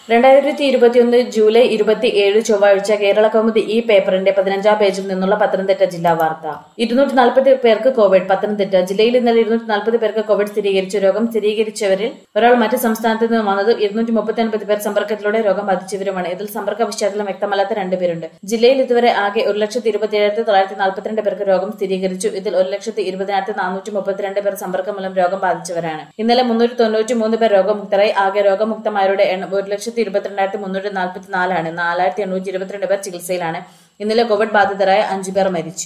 രണ്ടായിരത്തി ഇരുപത്തിയൊന്ന് ജൂലൈ ഇരുപത്തി ഏഴ് ചൊവ്വാഴ്ച കേരള കൗമുദി ഈ പേപ്പറിന്റെ പതിനഞ്ചാം പേജിൽ നിന്നുള്ള പത്തനംതിട്ട ജില്ലാ വാർത്ത ഇരുന്നൂറ്റി നാൽപ്പത് പേർക്ക് കോവിഡ് പത്തനംതിട്ട ജില്ലയിൽ ഇന്നലെ ഇരുന്നൂറ്റി നാൽപ്പത് പേർക്ക് കോവിഡ് സ്ഥിരീകരിച്ചു രോഗം സ്ഥിരീകരിച്ചവരിൽ ഒരാൾ മറ്റ് സംസ്ഥാനത്ത് നിന്ന് വന്നത് ഇരുന്നൂറ്റി മുപ്പത്തി ഒൻപത് പേർ സമ്പർക്കത്തിലൂടെ രോഗം ബാധിച്ചവരുമാണ് ഇതിൽ സമ്പർക്ക പശ്ചാത്തലം വ്യക്തമല്ലാത്ത രണ്ടുപേരുണ്ട് ജില്ലയിൽ ഇതുവരെ ആകെ ഒരു ലക്ഷത്തി ഇരുപത്തിയേഴായിരത്തി തൊള്ളായിരത്തി നാൽപ്പത്തിരണ്ട് പേർക്ക് രോഗം സ്ഥിരീകരിച്ചു ഇതിൽ ഒരു ലക്ഷത്തി ഇരുപതിനായിരത്തി നാനൂറ്റി മുപ്പത്തിരണ്ട് പേർ സമ്പർക്കം മൂലം രോഗം ബാധിച്ചവരാണ് ഇന്നലെ മുന്നൂറ്റി തൊണ്ണൂറ്റി മൂന്ന് പേർ രോഗമുക്തരായി ആകെ രോഗമുക്തമാരുടെ എണ്ണം ഒരു ലക്ഷത്തി ഇരുപത്തിരണ്ടായിരത്തി മുന്നൂറ്റി നാൽപ്പത്തി നാലാണ് നാലായിരത്തി എണ്ണൂറ്റി ഇരുപത്തിരണ്ട് പേർ ചികിത്സയിലാണ് ഇന്നലെ കോവിഡ് ബാധിതരായ അഞ്ചു പേർ മരിച്ചു